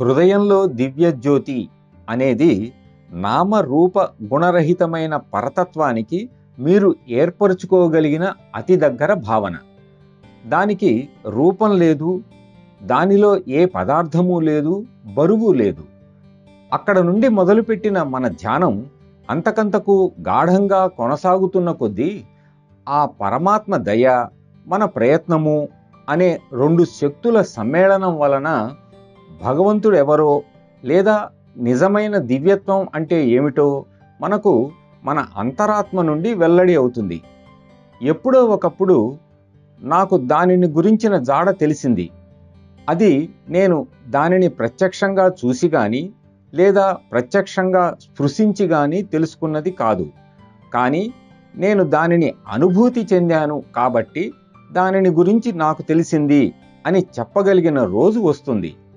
హృదయంలో దివ్య జ్యోతి అనేది నామరూప గుణరహితమైన పరతత్వానికి మీరు ఏర్పరచుకోగలిగిన అతి దగ్గర భావన దానికి రూపం లేదు దానిలో ఏ పదార్థము లేదు బరువు లేదు అక్కడ నుండి మొదలుపెట్టిన మన ధ్యానం అంతకంతకు గాఢంగా కొనసాగుతున్న కొద్దీ ఆ పరమాత్మ దయ మన ప్రయత్నము అనే రెండు శక్తుల సమ్మేళనం వలన భగవంతుడు ఎవరో లేదా నిజమైన దివ్యత్వం అంటే ఏమిటో మనకు మన అంతరాత్మ నుండి వెల్లడి అవుతుంది ఎప్పుడో ఒకప్పుడు నాకు దానిని గురించిన జాడ తెలిసింది అది నేను దానిని ప్రత్యక్షంగా చూసి గాని లేదా ప్రత్యక్షంగా స్పృశించి గాని తెలుసుకున్నది కాదు కానీ నేను దానిని అనుభూతి చెందాను కాబట్టి దానిని గురించి నాకు తెలిసింది అని చెప్పగలిగిన రోజు వస్తుంది